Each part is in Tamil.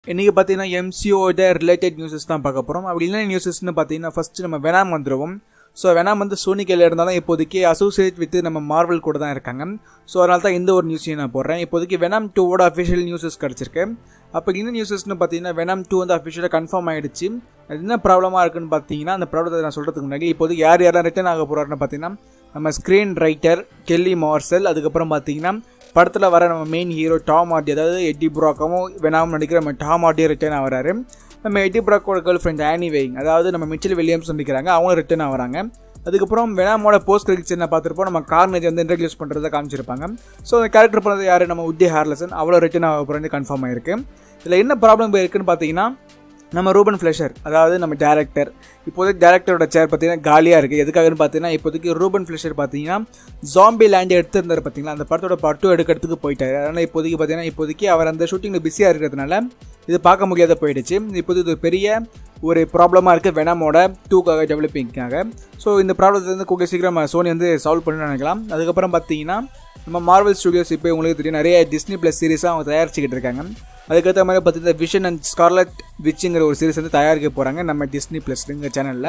இன்றைக்கி பார்த்தீங்கன்னா எம்சிஓட ரிலேட்டட் நியூஸஸ் தான் பார்க்க போகிறோம் அப்படி என்ன நியூஸஸ்னு பார்த்தீங்கன்னா ஃபஸ்ட்டு நம்ம வெனாம் வந்துடுவோம் ஸோ வெனாம் வந்து சோனி கையில் இருந்தாலும் இப்போதைக்கு அசோசியேட் வித் நம்ம மார்வல் கூட தான் இருக்காங்க ஸோ அதனால தான் இந்த ஒரு நியூஸையும் நான் போடுறேன் இப்போதைக்கு வெனாம் டூவோட அஃபிஷியல் நியூஸஸ் கிடச்சிருக்கு அப்போ என்ன நியூஸஸ்னு பார்த்தீங்கன்னா வெனாம் டூ வந்து அஃபிஷியலாக கன்ஃபார்ம் ஆகிடுச்சு அது என்ன ப்ராப்ளமாக இருக்குன்னு பார்த்தீங்கன்னா அந்த ப்ராப்ளத்தை நான் சொல்கிறதுக்கு முன்னாடி இப்போதைக்கு யார் யாரெல்லாம் ரிட்டர்ன் ஆக போகிறாருன்னு பார்த்தீங்கன்னா நம்ம ஸ்க்ரீன் ரைட்டர் கெல்லி மார்சல் அதுக்கப்புறம் பார்த்தீங்கன்னா படத்தில் வர நம்ம மெயின் ஹீரோ டாம் ஆர்டி அதாவது எட்டி ப்ராக்காவும் வெனாவும் நடிக்கிற நம்ம டாம் ஆர்டியும் ரிட்டர்ன் ஆகிறாரு நம்ம எட்டி ப்ராக்கோட கேர்ள் ஃப்ரெண்ட் ஆனி வெயிங் அதாவது நம்ம மிச்சில் வில்லியம்ஸ் நடிக்கிறாங்க அவங்களும் ரிட்டர்ன் ஆகிறாங்க அதுக்கப்புறம் வெனாமோட போஸ்ட் கிரெடிட்ஸ் என்ன பார்த்துருப்போம் நம்ம கார்னேஜ் வந்து இன்ட்ரடியூஸ் பண்ணுறதை காமிச்சிருப்பாங்க ஸோ அந்த கேரக்டர் பண்ணது யார் நம்ம உத்தி ஹார்லசன் அவ்வளோ ரிட்டர்ன் ஆக போகிறது கன்ஃபார்ம் ஆயிருக்கு இதில் என்ன ப்ராப்ளம் இருக்குன்னு பார்த்தீங்கன்னா நம்ம ரூபன் ஃப்ளஷர் அதாவது நம்ம டேரக்டர் இப்போதைக்கு டேரக்டரோட சேர் பார்த்தீங்கன்னா காலியாக இருக்குது எதுக்காகன்னு பார்த்தீங்கன்னா இப்போதைக்கு ரூபன் ஃப்ளஷர் பார்த்தீங்கன்னா ஜாம்பி லேண்ட் எடுத்திருந்தார் பார்த்தீங்களா அந்த படத்தோட பார்ட் டூ எடுக்கிறதுக்கு போயிட்டார் அதனால் இப்போதைக்கு பார்த்தீங்கன்னா இப்போதைக்கு அவர் அந்த ஷூட்டிங்கில் பிஸியாக இருக்கிறதுனால இது பார்க்க முடியாத போயிடுச்சு இப்போது இது பெரிய ஒரு ப்ராப்ளமாக இருக்குது வெனமோட டூக்காக டெவலப்பிங்காக ஸோ இந்த ப்ராப்ளத்தை வந்து கூடிய சீக்கிரம் சோனி வந்து சால்வ் பண்ணணும்னு நினைக்கலாம் அதுக்கப்புறம் பார்த்தீங்கன்னா நம்ம மார்வல் ஸ்டுடியோஸ் இப்போ உங்களுக்கு தெரியும் நிறைய டிஸ்னி ப்ளஸ் சீரிஸாக அவங்க தயாரிச்சுக்கிட்டு இருக்காங்க அதுக்கேற்ற மாதிரி பார்த்தீங்கன்னா விஷன் அண்ட் ஸ்கார்லட் விச்சுங்கிற ஒரு சீரிஸ் வந்து தயாரிக்க போகிறாங்க நம்ம டிஸ்னி ப்ளஸ்ங்கிற சேனலில்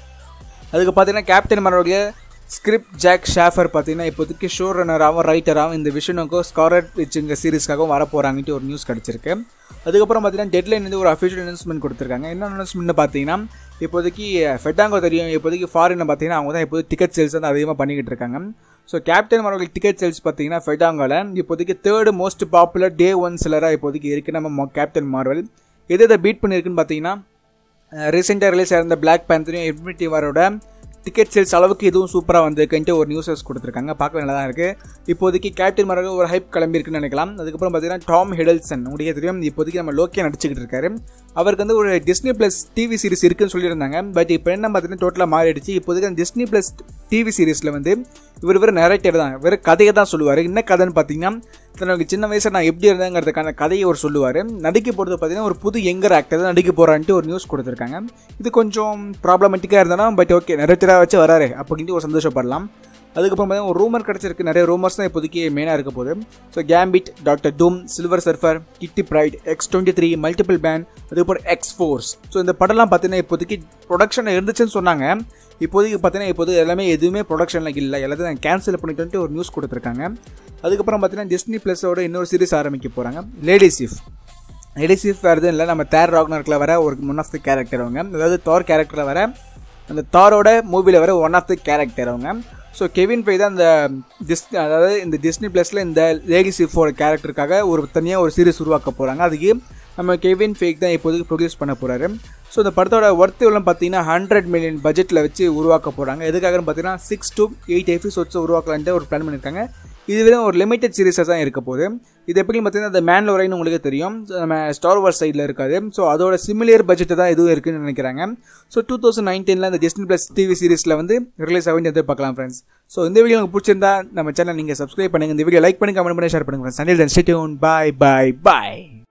அதுக்கு பார்த்தீங்கன்னா கேப்டன் மரோடைய ஸ்கிரிப்ட் ஜாக் ஷாஃபர் பார்த்தீங்கன்னா இப்போதைக்கு ஷோ ரன்னராகவும் ரைட்டராகவும் இந்த விஷனுக்கும் ஸ்காரட் விச்சுங்க சீரிஸ்க்காகவும் வர போகிறாங்கன்ட்டு ஒரு நியூஸ் கிடச்சிருக்கு அதுக்கப்புறம் பார்த்தீங்கன்னா டெட்லைன் வந்து ஒரு அஃபிஷியல் அனௌன்ஸ்மெண்ட் கொடுத்துருக்காங்க என்ன அனௌன்ஸ்மெண்ட் பார்த்தீங்கன்னா இப்போதைக்கு ஃபெட்டாங்கோ தெரியும் இப்போதைக்கு ஃபாரின் பார்த்தீங்கன்னா அவங்க தான் இப்போதைக்கு டிக்கெட் சேல்ஸ் வந்து அதிகமாக பண்ணிக்கிட்டு இருக்காங்க so captain Marvel ticket sales பார்த்தீங்கன்னா ஃபெட்டாங்கோவில் இப்போதைக்கு third most popular day one சிலராக இப்போதைக்கு இருக்குது நம்ம கேப்டன் மார்வல் எது இதை பீட் பண்ணியிருக்குன்னு பார்த்தீங்கன்னா ரீசெண்டாக ரிலீஸ் ஆயிருந்த பிளாக் பேந்தரையும் இன்ஃபினிட்டி வாரோட டிக்கெட் சேல்ஸ் அளவுக்கு இதுவும் சூப்பராக வந்திருக்குன்ட்டு ஒரு நியூஸஸ் கொடுத்துருக்காங்க பார்க்க நல்லா தான் இருக்குது இப்போதைக்கு கேப்டன் மார்வல் ஒரு ஹைப் கிளம்பியிருக்குன்னு நினைக்கலாம் அதுக்கப்புறம் பார்த்தீங்கன்னா டாம் ஹெடல்சன் உங்களுக்கு தெரியும் இப்போதைக்கு நம்ம லோக்கியா நடிச்சுக்கிட்டு இருக்காரு அவருக்கு வந்து ஒரு டிஸ்னி ப்ளஸ் டிவி சீரிஸ் இருக்குன்னு சொல்லியிருந்தாங்க பட் இப்போ என்ன பார்த்தீங்கன்னா டோட்டலாக மாறிடுச்சு இப்போதைக்கு அந்த டிஸ்னி ப்ளஸ் டிவி சீரிஸில் வந்து இவர் வெறும் நெரக்டர் தான் வெறும் கதையை தான் சொல்லுவார் என்ன கதைன்னு பார்த்தீங்கன்னா தனக்கு சின்ன வயசில் நான் எப்படி இருந்தேங்கிறதுக்கான கதையை அவர் சொல்லுவார் நடிக்க போகிறது பார்த்தீங்கன்னா ஒரு புது யங்கர் ஆக்டர் தான் நடிக்க போகிறான்ட்டு ஒரு நியூஸ் கொடுத்துருக்காங்க இது கொஞ்சம் ப்ராப்ளமேட்டிக்காக இருந்தாலும் பட் ஓகே நெரக்டராக வச்சு வராரு அப்படின்ட்டு ஒரு சந்தோஷப்படலாம் அதுக்கப்புறம் பார்த்தீங்கன்னா ஒரு ரூமர் கிடச்சிருக்கு நிறைய ரூமர்ஸ் தான் இப்போதைக்கு மெயினாக இருக்க போகுது so Gambit Doctor Doom Silver Surfer Kitty Pryde X twenty three multiple man அதுக்கப்புறம் எக்ஸ் ஃபோர்ஸ் ஸோ இந்த படம்லாம் பார்த்தீங்கன்னா இப்போதைக்கு ப்ரொடக்ஷன் இருந்துச்சுன்னு சொன்னாங்க இப்போதைக்கு பார்த்தீங்கன்னா இப்போது எல்லாமே எதுவுமே ப்ரொடக்ஷனில் இல்லை எல்லாத்தையும் கேன்சல் பண்ணிட்டு ஒரு நியூஸ் கொடுத்துருக்காங்க அதுக்கப்புறம் பார்த்தீங்கன்னா டிஸ்னி ப்ளஸோட இன்னொரு சீரிஸ் ஆரம்பிக்க போகிறாங்க லேடி சிஃப் லேடி சிஃப் வேறு எதுவும் இல்லை நம்ம தேர் ராக்னர்க்கில் வர ஒரு ஒன் ஆஃப் தி கேரக்டர் அவங்க அதாவது தார் கேரக்டரில் வர அந்த தாரோட மூவியில் வர ஒன் ஆஃப் தி கேரக்டர் அவங்க ஸோ கெவின் ஃபை தான் இந்த டிஸ் அதாவது இந்த டிஸ்னி ப்ளஸில் இந்த லேடி சிஃபோட கேரக்டருக்காக ஒரு தனியாக ஒரு சீரிஸ் உருவாக்க போகிறாங்க அதுக்கு நம்ம கெவின் ஃபேக் தான் இப்போதைக்கு ப்ரொடியூஸ் பண்ண போகிறாரு ஸோ இந்த படத்தோட ஒர்த் எவ்வளோ பார்த்தீங்கன்னா ஹண்ட்ரட் மில்லியன் பட்ஜெட்டில் வச்சு உருவாக்க போகிறாங்க எதுக்காகன்னு பார்த்தீங்கன்னா சிக்ஸ் டு எயிட் எபிசோட்ஸ் உருவாக்கலான்ட்டு ஒரு பிளான் பண்ணியிருக்காங்க இது வெறும் ஒரு லிமிடெட் சீரிஸாக தான் இருக்க போகுது இது எப்படின்னு பார்த்தீங்கன்னா அந்த மேன்லோரைன்னு உங்களுக்கு தெரியும் நம்ம ஸ்டார் வார் சைடில் இருக்காது ஸோ அதோட சிமிலியர் பட்ஜெட்டு தான் எதுவும் இருக்குன்னு நினைக்கிறாங்க ஸோ டூ தௌசண்ட் நைன்டீனில் இந்த டிஸ்னி ப்ளஸ் டிவி சீரிஸில் வந்து ரிலீஸ் ஆகும் எதிர்பார்க்கலாம் ஃப்ரெண்ட்ஸ் ஸோ இந்த வீடியோ உங்களுக்கு பிடிச்சிருந்தா நம்ம சேனல் நீங்கள் சப்ஸ்கிரைப் பண்ணுங்கள் இந்த வீடியோ லைக் பண்ணி கமெண்ட் பண்ணி ஷேர் பண்ணுங்கள் friends Sunday stay tune bye bye பாய்